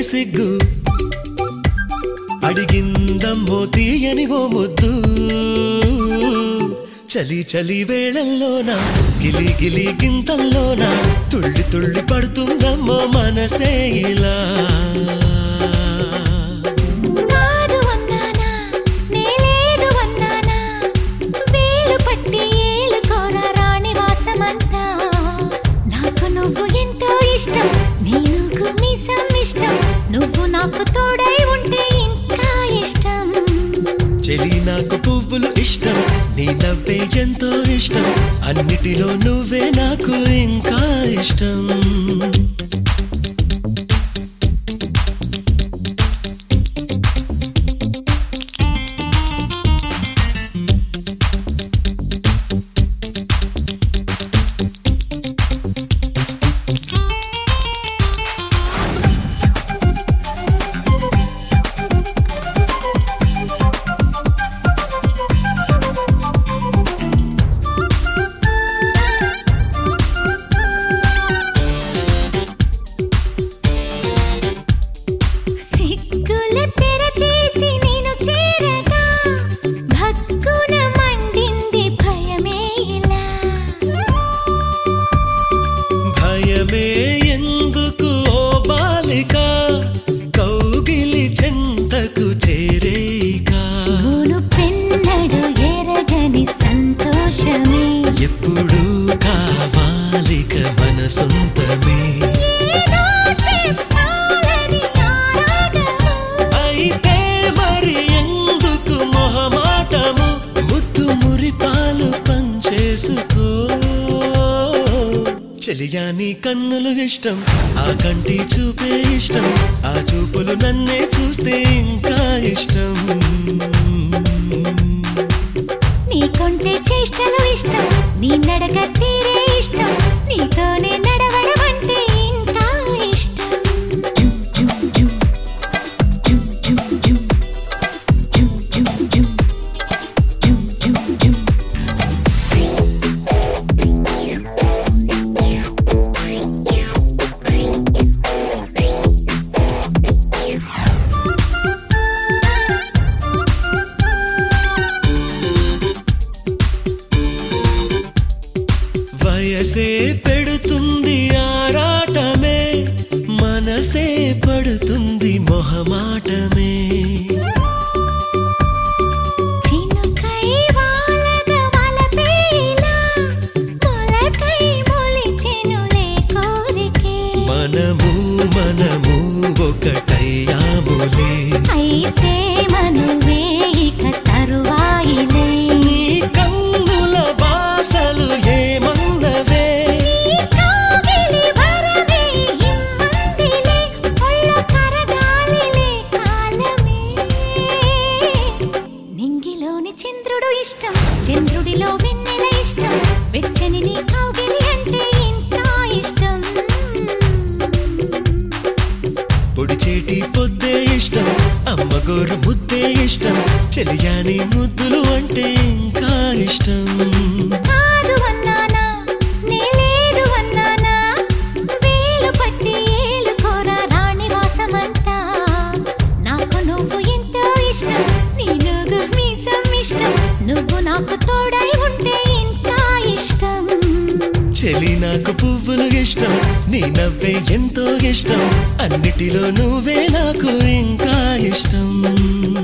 సిగ్గు అడిగిందమ్మో తీయని ఓ ముద్దు చలి చలి వేళల్లోన గిలి గిలి గింతల్లోన తుళ్ళి తుళ్ళి పడుతుందమ్మో మనసే ఇలా కాదు అన్నానా నేలేదు అన్నానా వేలు పట్టి ఏలుకోర రాణి వాసమంతా నాకు నువ్వు ఎంతో ఇష్టం నీకు మీసం ఇష్టం నువ్వు నాకు తోడై ఉంటే ఇంకా ఇష్టం చెలి నాకు పువ్వులు ఇష్టం నీ నవ్వే ఎంతో ఇష్టం అన్నిటిలో నువ్వే నాకు ఇంకా ఇష్టం సిగ్గుల తెర తీసి నేను చేరగా భక్కున మండింది భయమే ఇలా భయమే ఎందుకు ఓ బాలిక కౌగిలి చెంతకు చేరేక మూను పెన్నడు ఎరగని సంతోషమే ఎప్పుడు కావాలిక మన సొంతమే ఏదో చెప్పాలని ఆరాటము అయితే మరి ఎందుకు మొహమాటము ముద్దు మురిపాలు పంచేసుకో చెలియా నీ కన్నులు ఇష్టం ఆ కంటి చూపే ఇష్టం ఆ చూపులు నన్నే చూస్తే ఇంకా ఇష్టం నీ కొంటే చేష్టలు ఇష్టం నీ నడక తీరే ఇష్టం నీతోనే నడవడం అంటే ఇంకా ఇష్టం వయసే పెడుతుంది ఆరాటమే మనసే పడుతుంది మొహమాటమే చినుకై వాలగ వలపేలా మొలకై మొలిచెనులే కోరికే మనము మనము ఒకటయ్యాములే అయితే మనువే ఇక తరువాయిలే నీ కన్నుల బాసలు ఏమన్నవే నీ కౌగిలి వరమే ఇమ్మందిలే ఒళ్ళు కరగాలిలే కాలమే నింగిలోని చంద్రుడు ఇష్టం చంద్రుడిలో వెన్నెల ఇష్టం వెచ్చని నీ కౌగిలి అంటే ఇంకా ఇష్టం పొడిచేటి పొద్దే ఇష్టం అమ్మగోరు ముద్దే ఇష్టం చెలియాని ముద్దులు అంటే ఇంకా ఇష్టం కాదు అన్నానా నేలేదు అన్నానా వేలు పట్టి ఏలుకోర రాణి వాసమంతా నాకు నువ్వు ఎంతో ఇష్టం నీ నువ్వు మీసం ఇష్టం నువ్వు నాకు తోడై ఉంటే ఇంకా ఇష్టం చెలి నాకు పువ్వులు ఇష్టం నీ నవ్వే ఎంతో ఇష్టం అన్నిటిలో నువ్వే నాకు ఇంకా ఇష్టం